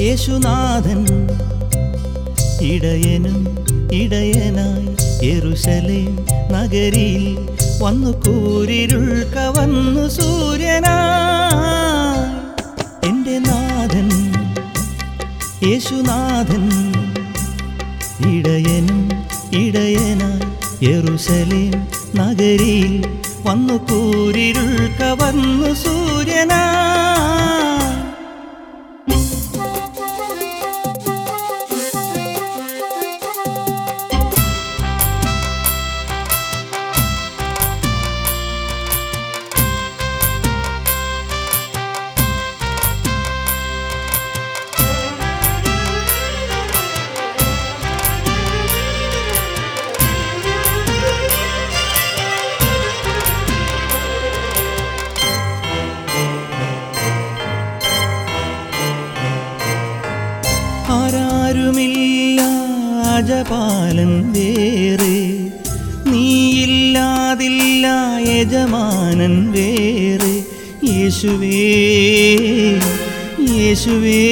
യേശുനാഥൻ ഇടയനും ഇടയനായി യെരുശലേം നഗരിയിൽ വന്നു കൂരിരുൾ കവന്നു സൂര്യനായി എൻ്റെ നാഥൻ യേശുനാഥൻ ഇടയനും ഇടയനായി യെരുശലേം നഗരിയിൽ വന്നു കൂരിരുൾ കവന്നു സൂര്യനായി ആരാരുമില്ല അജപാലൻ വേറെ നീയില്ലാതില്ല യജമാനൻ വേറെ യേശുവേ യേശുവേ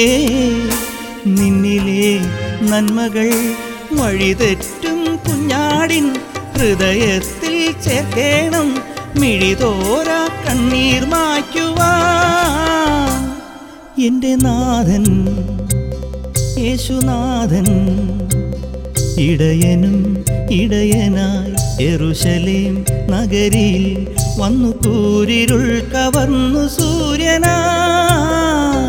നിന്നിലെ നന്മകൾ വഴിതെറ്റും കുഞ്ഞാടിൻ ഹൃദയത്തിൽ ചേർക്കേണം മിഴിതോര കണ്ണീർ മായ്ക്കുവാ എൻ്റെ നാഥൻ യേശുനാഥൻ ഇടയനും ഇടയനായി യെരുശലേം നഗരിയിൽ വന്നു കൂരിരുൾ കവർന്നു സൂര്യനായി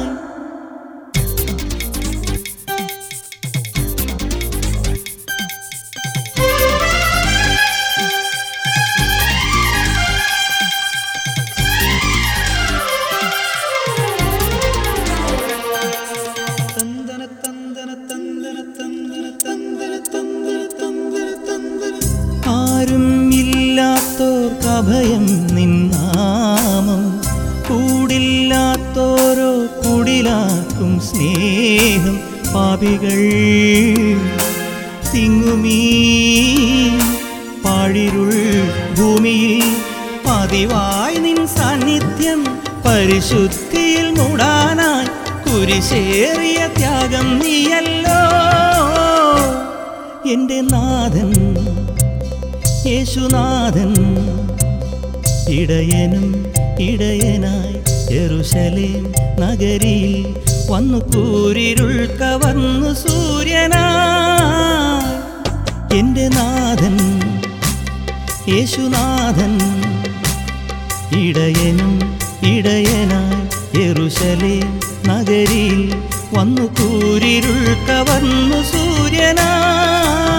ആരും ഇല്ലാത്തോർക്ക് അഭയം നിന്നാമം കൂടില്ലാത്തോരോ കുടിലാക്കും സ്നേഹം പാപികൾ തിങ്ങുമീ പാഴിരുൾ ഭൂമിയിൽ പതിവായി നിൻ സാന്നിധ്യം പരിശുദ്ധിയിൽ മൂടാനായി കുരിശേറിയ ത്യാഗം നീയല്ലോ എൻ്റെ നാഥൻ യേശുനാഥൻ ഇടയനും ഇടയനായി യെരുശലേം നഗരിയിൽ വന്നു കൂരിരുൾ കവർന്നു സൂര്യനായി എൻ്റെ നാഥൻ യേശുനാഥൻ ഇടയനും ഇടയനായി യെരുശലേം നഗരിയിൽ വന്നു കൂരിരുൾ കവർന്നു സൂര്യനായി